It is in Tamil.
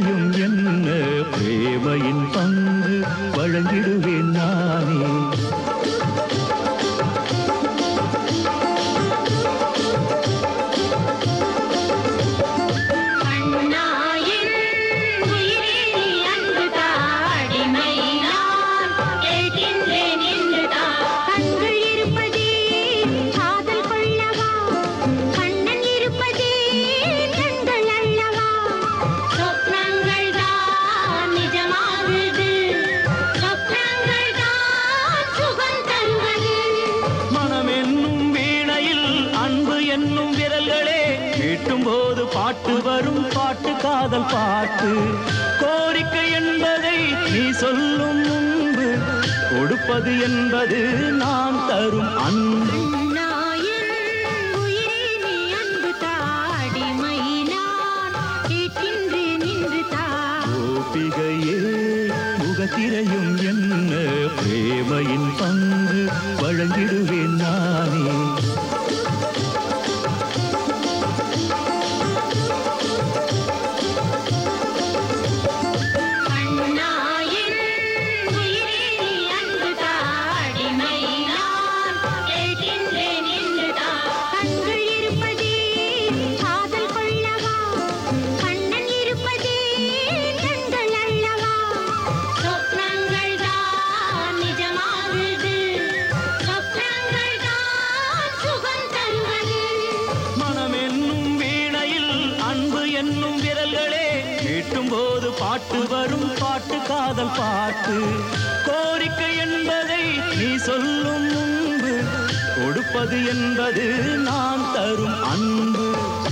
திரையும் என்ன பிரேமையின் பங்கு வழங்கிடுவேன் நானே கண்ணாயின் உயிரே நீ அன்பு தாடிமை நான் கேட்கின்றேன் என்று கண்கள் இருப்பதே காதல் கொள்ளவா கண்ணன் இருப்பதே கண்கள் அல்லவா சொப்னங்கள் தான் நிஜமாகுது சொப்னங்கள் தான் சுகம் தருவது மனம் என்னும் வீணையில் அன்பு என்னும் விரல்களே மீட்டும் போது பாட்டு வரும் பாட்டு காதல் பாட்டு கோரிக்கை என்பதை நீ சொல்லும் முன்பு கொடுப்பது என்பது நான் தரும் அன்பு நாயின் உயிரே நீ அன்பு தாடிமை நான் கேட்கின்றேன் என்று தா கோபிகையே முகத்திரையும் என்ன பிரேமையின் பங்கு வழங்கிடுவேன் நானே கண்ணாயின் உயிரே நீ அன்பு தாடிமை நான் கேட்கின்றேன் என்று கண்கள் இருப்பதே காதல் கொள்ளவா கண்ணன் இருப்பதே கண்கள் அல்லவா சொப்னங்கள் தான் நிஜமாகுது சொப்னங்கள் தான் சுகம் தருவது மனம் என்னும் வீணையில் அன்பு என்னும் விரல்களே மீட்டும் போது பாட்டு வரும் பாட்டு காதல் பாட்டு கோரிக்கை என்பதை நீ சொல்லும் முன்பு கொடுப்பது என்பது நான் தரும் அன்பு